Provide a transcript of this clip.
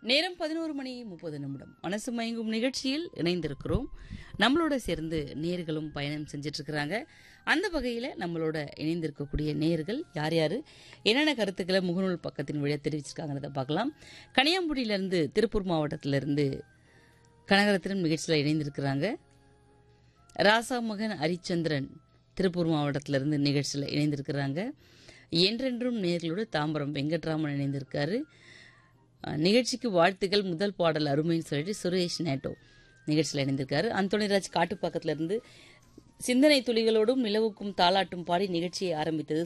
நேரம் பதினோரு மணி முப்பது நிமிடம் மனசு மயங்கும் நிகழ்ச்சியில் இணைந்திருக்கிறோம் நம்மளோட சேர்ந்து நேர்களும் பயணம் செஞ்சுட்டு இருக்கிறாங்க அந்த வகையில் நம்மளோட இணைந்திருக்கக்கூடிய நேர்கள் யார் யார் என்னென்ன கருத்துக்களை முகநூல் பக்கத்தின் வழியாக தெரிவிச்சிருக்காங்கிறத பார்க்கலாம் கனியாம்புடியிலேருந்து திருப்பூர் மாவட்டத்திலிருந்து கனகரத்தினம் நிகழ்ச்சியில் இணைந்திருக்கிறாங்க ராசா மகன் ஹரிச்சந்திரன் திருப்பூர் மாவட்டத்திலிருந்து நிகழ்ச்சியில் இணைந்திருக்கிறாங்க என்றென்றும் நேர்களோடு தாம்பரம் வெங்கட்ராமன் இணைந்திருக்காரு அஹ், நிகழ்ச்சிக்கு வாழ்த்துக்கள் முதல் பாடல் அருமைன்னு சொல்லிட்டு சுரேஷ் நேட்டோ நிகழ்ச்சியில் இணைந்திருக்காரு அந்தோணிராஜ் காட்டுப்பாக்கத்துல இருந்து சிந்தனை துளிகளோடும் நிலவுக்கும் தாலாட்டும் பாடி நிகழ்ச்சியை ஆரம்பித்தது